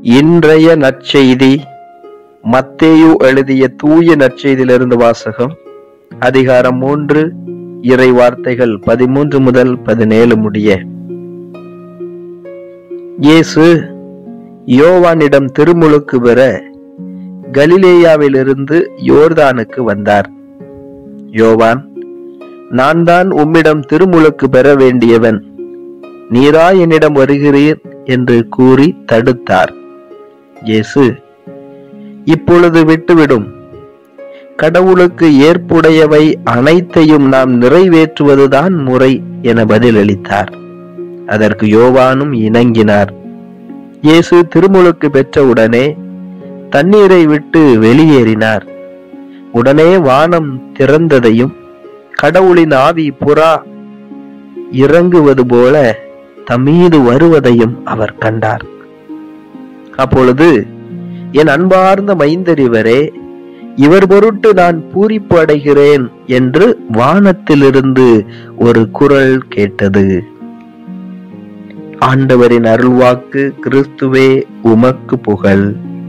இன்றைய நற்செய்தி மத்தேயு எழுதிய தூய நற்செய்தியிலிருந்து வாசகம் அதிகாரம் மூன்று இறை வார்த்தைகள் பதிமூன்று முதல் பதினேழு முடிய இயேசு யோவானிடம் திருமுழுக்கு பெற கலிலேயாவிலிருந்து யோர்தானுக்கு வந்தார் யோவான் நான் தான் உம்மிடம் திருமுழுக்கு பெற வேண்டியவன் நீரா என்னிடம் வருகிறீர் என்று கூறி தடுத்தார் இயேசு இப்பொழுது விட்டுவிடும் கடவுளுக்கு ஏற்புடையவை அனைத்தையும் நாம் நிறைவேற்றுவதுதான் முறை என பதிலளித்தார் அதற்கு யோவானும் இணங்கினார் இயேசு திருமுழுக்கு பெற்றவுடனே தண்ணீரை விட்டு வெளியேறினார் உடனே வானம் திறந்ததையும் கடவுளின் ஆவி புறா இறங்குவது போல தம்மீது வருவதையும் அவர் கண்டார் அப்பொழுது என் அன்பார்ந்த மைந்தரிவரே இவர் பொருட்டு நான் பூரிப்பு அடைகிறேன் என்று வானத்திலிருந்து ஒரு குரல் கேட்டது ஆண்டவரின் அருள்வாக்கு கிறிஸ்துவே உமக்கு புகழ்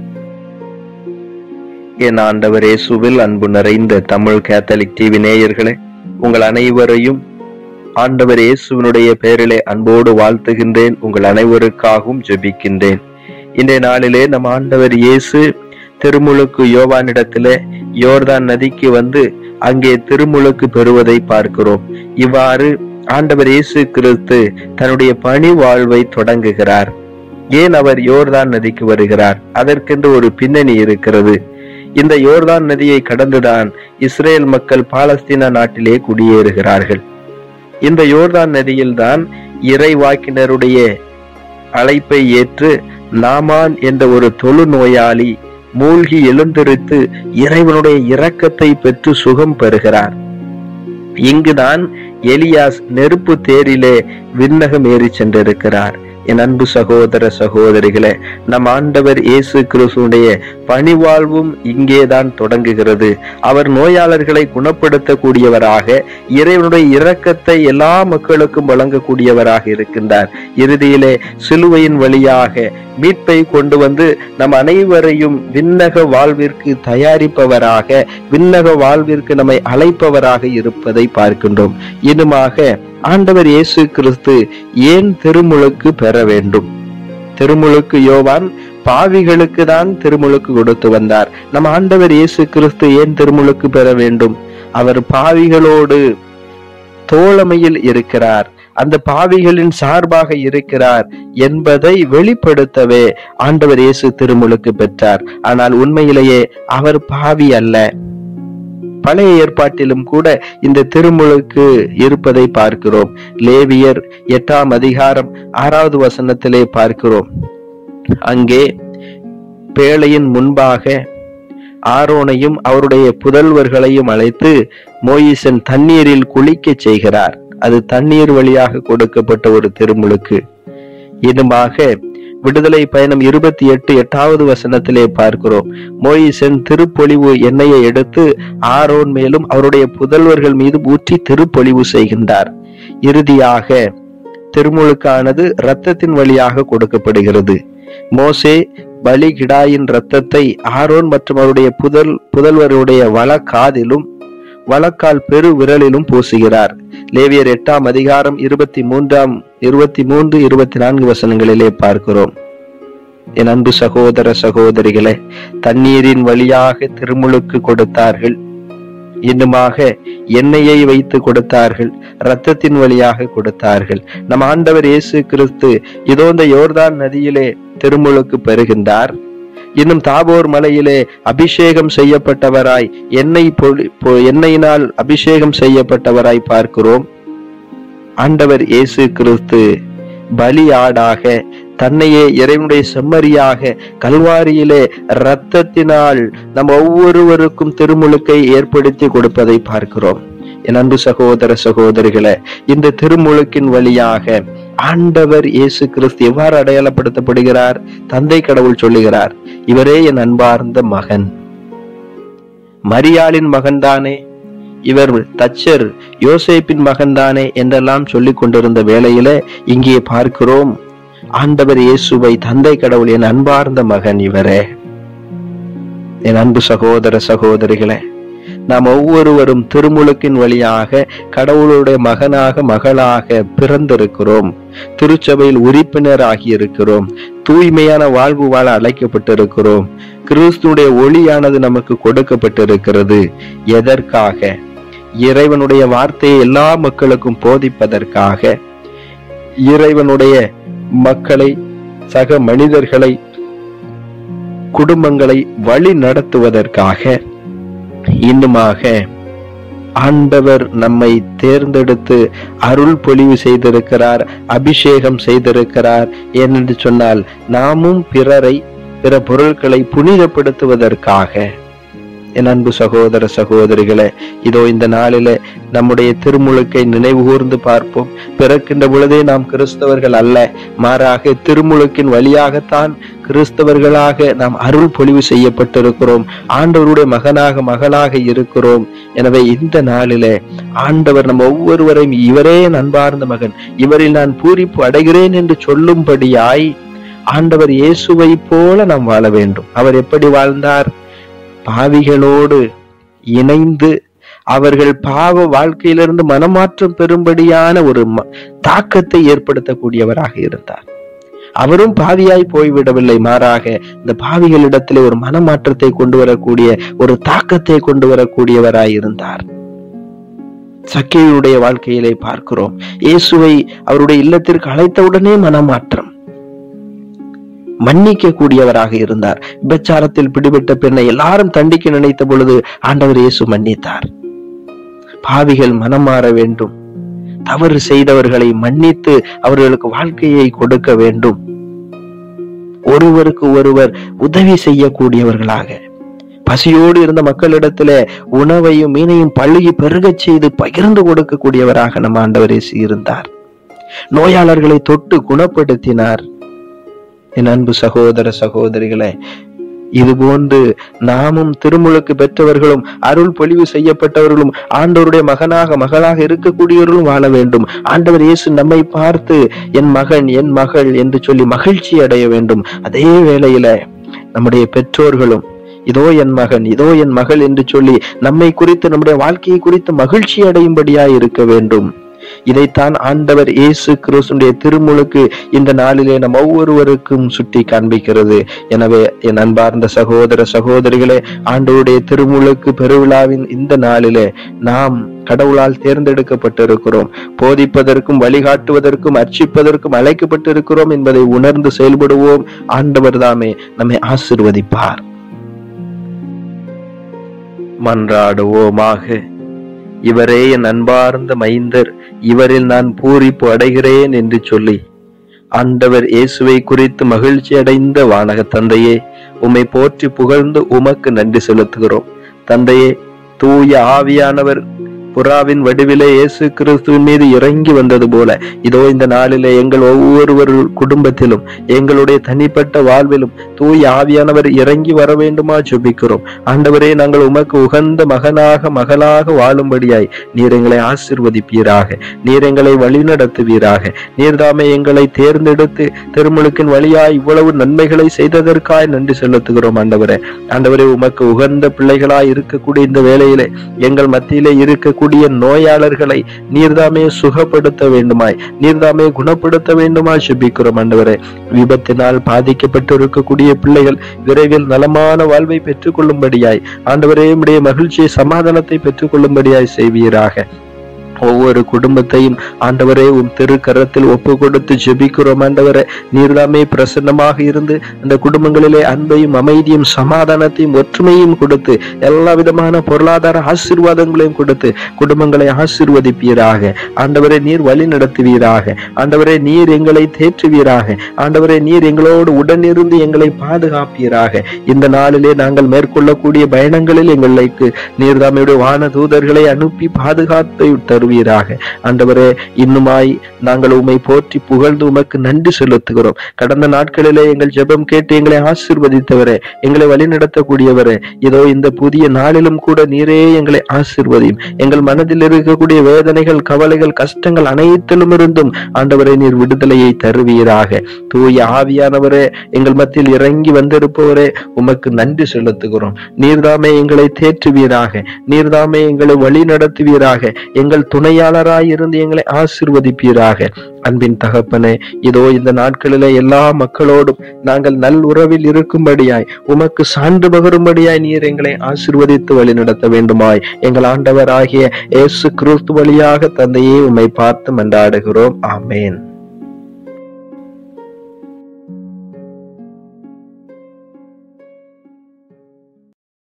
என் ஆண்டவர் இயேசுவில் அன்பு நிறைந்த தமிழ் கேத்தலிக் டிவி நேயர்களே உங்கள் அனைவரையும் ஆண்டவர் இயேசுவினுடைய பெயரிலே அன்போடு வாழ்த்துகின்றேன் உங்கள் அனைவருக்காகவும் ஜெபிக்கின்றேன் இன்றைய நாளிலே நம் ஆண்டவர் இயேசு திருமுழுக்கு யோவானிடத்திலே யோர்தான் நதிக்கு வந்து அங்கே திருமுழுக்கு பெறுவதை பார்க்கிறோம் இவ்வாறு ஆண்டவர் இயேசு கிறிஸ்து தன்னுடைய பணி வாழ்வை தொடங்குகிறார் ஏன் அவர் யோர்தான் நதிக்கு வருகிறார் அதற்கென்று ஒரு பின்னணி இருக்கிறது இந்த யோர்தான் நதியை கடந்துதான் இஸ்ரேல் மக்கள் பாலஸ்தீன நாட்டிலே குடியேறுகிறார்கள் இந்த யோர்தான் நதியில்தான் இறைவாக்கினருடைய அழைப்பை ஏற்று நாமான் என்ற ஒரு தொழு நோயாளி மூழ்கி எழுந்திருத்து இறைவனுடைய இரக்கத்தை பெற்று சுகம் பெறுகிறார் இங்குதான் எலியாஸ் நெருப்பு தேரிலே விண்ணகம் ஏறி சென்றிருக்கிறார் என் அன்பு சகோதர சகோதரிகளே நம் ஆண்டவர் இயேசு கிறிஸ்துடைய பணிவாழ்வும் இங்கேதான் தொடங்குகிறது அவர் நோயாளர்களை குணப்படுத்தக்கூடியவராக இறைவனுடைய இரக்கத்தை எல்லா மக்களுக்கும் வழங்கக்கூடியவராக இருக்கின்றார் இறுதியிலே சிலுவையின் வழியாக மீட்பை கொண்டு வந்து நம் அனைவரையும் விண்ணக வாழ்விற்கு தயாரிப்பவராக விண்ணக வாழ்விற்கு நம்மை அழைப்பவராக இருப்பதை பார்க்கின்றோம் இன்னுமாக ஆண்டவர் இயேசு கிறிஸ்து ஏன் திருமுழுக்கு பெற வேண்டும் திருமுழுக்கு யோவான் பாவிகளுக்கு தான் திருமுழுக்கு கொடுத்து வந்தார் நம் ஆண்டவர் இயேசு கிறிஸ்து ஏன் திருமுழுக்கு பெற வேண்டும் அவர் பாவிகளோடு தோழமையில் இருக்கிறார் அந்த பாவிகளின் சார்பாக இருக்கிறார் என்பதை வெளிப்படுத்தவே ஆண்டவர் இயேசு திருமுழுக்கு பெற்றார் ஆனால் உண்மையிலேயே அவர் பாவி அல்ல பழைய ஏற்பாட்டிலும் கூட இந்த திருமுழுக்கு இருப்பதை பார்க்கிறோம் லேவியர் எட்டாம் அதிகாரம் ஆறாவது வசனத்திலே பார்க்கிறோம் அங்கே பேழையின் முன்பாக ஆரோனையும் அவருடைய புதல்வர்களையும் அழைத்து மோயிசன் தண்ணீரில் குளிக்கச் செய்கிறார் அது தண்ணீர் வழியாக கொடுக்கப்பட்ட ஒரு திருமுழுக்கு இன்னுமாக விடுதலை பயணம் இருபத்தி எட்டு எட்டாவது வசனத்திலே பார்க்கிறோம் மோயிசன் திருப்பொழிவு எண்ணெயை எடுத்து ஆரோன் மேலும் அவருடைய புதல்வர்கள் மீது ஊற்றி திருப்பொழிவு செய்கின்றார் இறுதியாக திருமுழுக்கானது இரத்தத்தின் வழியாக கொடுக்கப்படுகிறது மோசே பலிகிடாயின் இரத்தத்தை ஆரோன் மற்றும் அவருடைய புதல் புதல்வருடைய வழக்காதிலும் வழக்கால் பெரு விரலிலும் பூசுகிறார் லேவியர் எட்டாம் அதிகாரம் இருபத்தி மூன்றாம் இருபத்தி மூன்று இருபத்தி நான்கு வசனங்களிலே பார்க்கிறோம் என் அன்பு சகோதர சகோதரிகளே தண்ணீரின் வழியாக திருமுழுக்கு கொடுத்தார்கள் இன்னுமாக எண்ணெயை வைத்து கொடுத்தார்கள் இரத்தத்தின் வழியாக கொடுத்தார்கள் நம் ஆண்டவர் இயேசு கிறிஸ்து இதோ இந்த யோர்தான் நதியிலே திருமுழுக்கு பெறுகின்றார் இன்னும் தாபோர் மலையிலே அபிஷேகம் செய்யப்பட்டவராய் எண்ணெய் பொழி எண்ணெயினால் அபிஷேகம் செய்யப்பட்டவராய் பார்க்கிறோம் ஆண்டவர் இயேசு கிறிஸ்து பலியாடாக தன்னையே இறைவனுடைய செம்மறியாக கல்வாரியிலே இரத்தத்தினால் நம் ஒவ்வொருவருக்கும் திருமுழுக்கை ஏற்படுத்தி கொடுப்பதை பார்க்கிறோம் என் அன்பு சகோதர சகோதரிகளே இந்த திருமுழுக்கின் வழியாக ஆண்டவர் இயேசு கிறிஸ்து எவ்வாறு அடையாளப்படுத்தப்படுகிறார் தந்தை கடவுள் சொல்லுகிறார் இவரே என் அன்பார்ந்த மகன் மரியாளின் மகன்தானே இவர் தச்சர் யோசேப்பின் மகன்தானே என்றெல்லாம் சொல்லிக் கொண்டிருந்த வேளையில இங்கே பார்க்கிறோம் ஆண்டவர் இயேசுவை தந்தை கடவுள் என் அன்பார்ந்த மகன் இவரே என் அன்பு சகோதர சகோதரிகளே நாம் ஒவ்வொருவரும் திருமுழுக்கின் வழியாக கடவுளுடைய மகனாக மகளாக பிறந்திருக்கிறோம் திருச்சபையில் உறுப்பினராகி இருக்கிறோம் தூய்மையான வாழ்வு வாழ அழைக்கப்பட்டிருக்கிறோம் கிறிஸ்துடைய ஒளியானது நமக்கு கொடுக்கப்பட்டிருக்கிறது எதற்காக இறைவனுடைய வார்த்தையை எல்லா மக்களுக்கும் போதிப்பதற்காக இறைவனுடைய மக்களை சக மனிதர்களை குடும்பங்களை வழி நடத்துவதற்காக இன்னுமாக ஆண்டவர் நம்மை தேர்ந்தெடுத்து அருள் பொழிவு செய்திருக்கிறார் அபிஷேகம் செய்திருக்கிறார் ஏனென்று சொன்னால் நாமும் பிறரை பிற பொருட்களை புனிதப்படுத்துவதற்காக என் அன்பு சகோதர சகோதரிகளே இதோ இந்த நாளில நம்முடைய திருமுழுக்கை நினைவு கூர்ந்து பார்ப்போம் பிறக்கின்ற பொழுதே நாம் கிறிஸ்தவர்கள் அல்ல மாறாக திருமுழுக்கின் வழியாகத்தான் கிறிஸ்தவர்களாக நாம் அருள் பொழிவு செய்யப்பட்டிருக்கிறோம் ஆண்டவருடைய மகனாக மகளாக இருக்கிறோம் எனவே இந்த நாளிலே ஆண்டவர் நம்ம ஒவ்வொருவரையும் இவரே என் அன்பார்ந்த மகன் இவரில் நான் பூரிப்பு அடைகிறேன் என்று சொல்லும்படியாய் ஆண்டவர் இயேசுவை போல நாம் வாழ வேண்டும் அவர் எப்படி வாழ்ந்தார் பாவிகளோடு இணைந்து அவர்கள் பாவ வாழ்க்கையிலிருந்து மனமாற்றம் பெறும்படியான ஒரு ம- தாக்கத்தை ஏற்படுத்தக்கூடியவராக இருந்தார் அவரும் பாவியாய் போய்விடவில்லை மாறாக இந்த பாவிகளிடத்திலே ஒரு மனமாற்றத்தை கொண்டு வரக்கூடிய ஒரு தாக்கத்தை கொண்டு வரக்கூடியவராய் இருந்தார் சக்கையுடைய வாழ்க்கையிலே பார்க்கிறோம் இயேசுவை அவருடைய இல்லத்திற்கு அழைத்தவுடனே மனமாற்றம் மன்னிக்க கூடியவராக இருந்தார் விபச்சாரத்தில் பிடிபட்ட பெண்ணை எல்லாரும் தண்டிக்க நினைத்த பொழுது ஆண்டவர் இயேசு மன்னித்தார் பாவிகள் மனம் மாற வேண்டும் தவறு செய்தவர்களை மன்னித்து அவர்களுக்கு வாழ்க்கையை கொடுக்க வேண்டும் ஒருவருக்கு ஒருவர் உதவி செய்யக்கூடியவர்களாக பசியோடு இருந்த மக்களிடத்திலே உணவையும் மீனையும் பழுகி பெருகச் செய்து பகிர்ந்து கொடுக்கக்கூடியவராக நம் ஆண்டவர் இயேசு இருந்தார் நோயாளர்களை தொட்டு குணப்படுத்தினார் என் அன்பு சகோதர சகோதரிகளே இது போன்று நாமும் திருமுழுக்கு பெற்றவர்களும் அருள் பொழிவு செய்யப்பட்டவர்களும் ஆண்டவருடைய மகனாக மகளாக இருக்கக்கூடியவர்களும் வாழ வேண்டும் ஆண்டவர் இயேசு நம்மை பார்த்து என் மகன் என் மகள் என்று சொல்லி மகிழ்ச்சி அடைய வேண்டும் அதே வேளையில நம்முடைய பெற்றோர்களும் இதோ என் மகன் இதோ என் மகள் என்று சொல்லி நம்மை குறித்து நம்முடைய வாழ்க்கையை குறித்து மகிழ்ச்சி அடையும்படியாய் இருக்க வேண்டும் இதைத்தான் ஆண்டவர் இயேசு கிறிஸ்துடைய திருமுழுக்கு இந்த நாளிலே நம் ஒவ்வொருவருக்கும் சுட்டி காண்பிக்கிறது எனவே என் அன்பார்ந்த சகோதர சகோதரிகளே ஆண்டவருடைய திருமுழுக்கு பெருவிழாவின் இந்த நாளிலே நாம் கடவுளால் தேர்ந்தெடுக்கப்பட்டிருக்கிறோம் போதிப்பதற்கும் வழிகாட்டுவதற்கும் அர்ச்சிப்பதற்கும் அழைக்கப்பட்டிருக்கிறோம் என்பதை உணர்ந்து செயல்படுவோம் ஆண்டவர் தாமே நம்மை ஆசிர்வதிப்பார் மன்றாடுவோமாக இவரே என் அன்பார்ந்த மைந்தர் இவரில் நான் பூரிப்பு அடைகிறேன் என்று சொல்லி ஆண்டவர் இயேசுவை குறித்து மகிழ்ச்சி அடைந்த வானக தந்தையே உம்மை போற்றி புகழ்ந்து உமக்கு நன்றி செலுத்துகிறோம் தந்தையே தூய ஆவியானவர் புறாவின் வடிவிலே இயேசு கிறிஸ்துவின் மீது இறங்கி வந்தது போல இதோ இந்த நாளிலே எங்கள் ஒவ்வொருவர் குடும்பத்திலும் எங்களுடைய தனிப்பட்ட வாழ்விலும் தூய ஆவியானவர் இறங்கி வர வேண்டுமா ஜெபிக்கிறோம் ஆண்டவரே நாங்கள் உமக்கு உகந்த மகனாக மகளாக வாழும்படியாய் நீர் எங்களை ஆசிர்வதிப்பீராக நீர் எங்களை வழிநடத்துவீராக நீர்தாமே எங்களை தேர்ந்தெடுத்து திருமுழுக்கின் வழியாய் இவ்வளவு நன்மைகளை செய்ததற்காய் நன்றி செலுத்துகிறோம் ஆண்டவரே ஆண்டவரே உமக்கு உகந்த பிள்ளைகளாய் இருக்கக்கூடிய இந்த வேளையிலே எங்கள் மத்தியிலே இருக்கக்கூடிய நோயாளர்களை நீர்தாமே சுகப்படுத்த வேண்டுமாய் நீர்தாமே குணப்படுத்த வேண்டுமாய் ஜெபிக்கிறோம் ஆண்டவரே விபத்தினால் பாதிக்கப்பட்டு இருக்கக்கூடிய பிள்ளைகள் விரைவில் நலமான வாழ்வை பெற்றுக்கொள்ளும்படியாய் ஆண்டவரே உம்முடைய மகிழ்ச்சியை சமாதானத்தை பெற்றுக்கொள்ளும்படியாய் செய்வீராக ஒவ்வொரு குடும்பத்தையும் ஆண்டவரே உம் திருக்கரத்தில் ஒப்பு கொடுத்து ஜெபிக்கிறோம் ஆண்டவரே நீர்தாமே பிரசன்னமாக இருந்து அந்த குடும்பங்களிலே அன்பையும் அமைதியும் சமாதானத்தையும் ஒற்றுமையும் கொடுத்து எல்லா விதமான பொருளாதார ஆசீர்வாதங்களையும் கொடுத்து குடும்பங்களை ஆசீர்வதிப்பீராக ஆண்டவரே நீர் வழி நடத்துவீராக ஆண்டவரே நீர் எங்களை தேற்றுவீராக ஆண்டவரே நீர் எங்களோடு உடனிருந்து எங்களை பாதுகாப்பீராக இந்த நாளிலே நாங்கள் மேற்கொள்ளக்கூடிய பயணங்களில் எங்களுக்கு நீர்தாமையுடைய வான தூதர்களை அனுப்பி பாதுகாப்பை தருவீர் நடத்துவீராக ஆண்டவரே இன்னுமாய் நாங்கள் உம்மை போற்றி புகழ்ந்து உமக்கு நன்றி செலுத்துகிறோம் கடந்த நாட்களிலே எங்கள் ஜெபம் கேட்டு எங்களை ஆசீர்வதித்தவரே எங்களை வழிநடத்தக்கூடியவரே இதோ இந்த புதிய நாளிலும் கூட நீரே எங்களை ஆசீர்வதியும் எங்கள் மனதில் இருக்கக்கூடிய வேதனைகள் கவலைகள் கஷ்டங்கள் அனைத்திலும் இருந்தும் ஆண்டவரே நீர் விடுதலையை தருவீராக தூய ஆவியானவரே எங்கள் மத்தியில் இறங்கி வந்திருப்பவரே உமக்கு நன்றி செலுத்துகிறோம் நீர்தாமே எங்களை தேற்றுவீராக நீர்தாமே எங்களை வழி நடத்துவீராக எங்கள் துணையாளராய் இருந்து எங்களை ஆசிர்வதிப்பீராக அன்பின் தகப்பனே இதோ இந்த நாட்களிலே எல்லா மக்களோடும் நாங்கள் நல் உறவில் இருக்கும்படியாய் உமக்கு சான்று பகரும்படியாய் நீர் எங்களை ஆசிர்வதித்து வழி நடத்த வேண்டுமாய் எங்கள் ஆண்டவராகிய இயேசு கிறிஸ்து வழியாக தந்தையே உம்மை பார்த்து மன்றாடுகிறோம் ஆமேன்